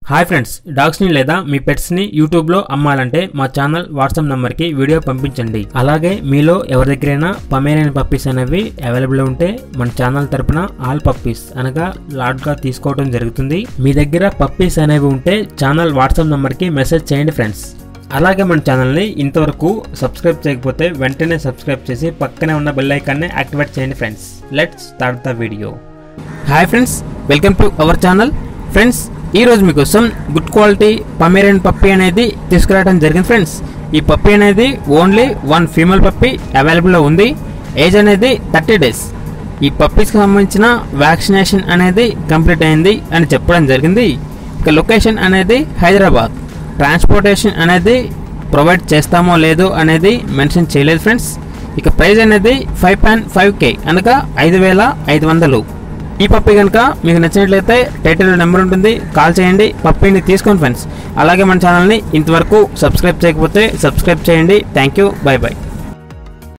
hi friends డాగ్స్ని లేదా మీ పెట్స్ని యూట్యూబ్లో అమ్మాలంటే మా ఛానల్ వాట్సాప్ నెంబర్కి వీడియో పంపించండి అలాగే మీలో ఎవరి దగ్గరైనా పమేరియన్ పప్పీస్ అనేవి అవైలబుల్ ఉంటే మన ఛానల్ తరపున ఆల్ పప్పీస్ అనగా లాట్గా తీసుకోవడం జరుగుతుంది మీ దగ్గర పప్పీస్ అనేవి ఉంటే ఛానల్ వాట్సాప్ నెంబర్కి మెసేజ్ చేయండి ఫ్రెండ్స్ అలాగే మన ఛానల్ని ఇంతవరకు సబ్స్క్రైబ్ చేయకపోతే వెంటనే సబ్స్క్రైబ్ చేసి పక్కనే ఉన్న బెల్ ఐకాన్ని యాక్టివేట్ చేయండి friends let's start the video hi friends welcome to our channel friends ఈ రోజు మీకోసం గుడ్ క్వాలిటీ పమేరియన్ పప్పీ అనేది తీసుకురావడం జరిగింది ఫ్రెండ్స్ ఈ పప్పీ అనేది ఓన్లీ వన్ ఫీమేల్ పప్పీ అవైలబుల్లో ఉంది ఏజ్ అనేది థర్టీ డేస్ ఈ పప్పీస్కి సంబంధించిన వ్యాక్సినేషన్ అనేది కంప్లీట్ అయింది అని చెప్పడం జరిగింది ఇక లొకేషన్ అనేది హైదరాబాద్ ట్రాన్స్పోర్టేషన్ అనేది ప్రొవైడ్ చేస్తామో లేదో అనేది మెన్షన్ చేయలేదు ఫ్రెండ్స్ ఇక ప్రైస్ అనేది ఫైవ్ పాయింట్ ఫైవ్ కే అనగా ఐదు వేల ఐదు వందలు ఈ పప్పి కనుక మీకు నచ్చినట్లయితే టైటిల్ నెంబర్ ఉంటుంది కాల్ చేయండి పప్పీని తీసుకోండి ఫ్రెండ్స్ అలాగే మన ఛానల్ని ఇంతవరకు సబ్స్క్రైబ్ చేయకపోతే సబ్స్క్రైబ్ చేయండి థ్యాంక్ యూ బై బై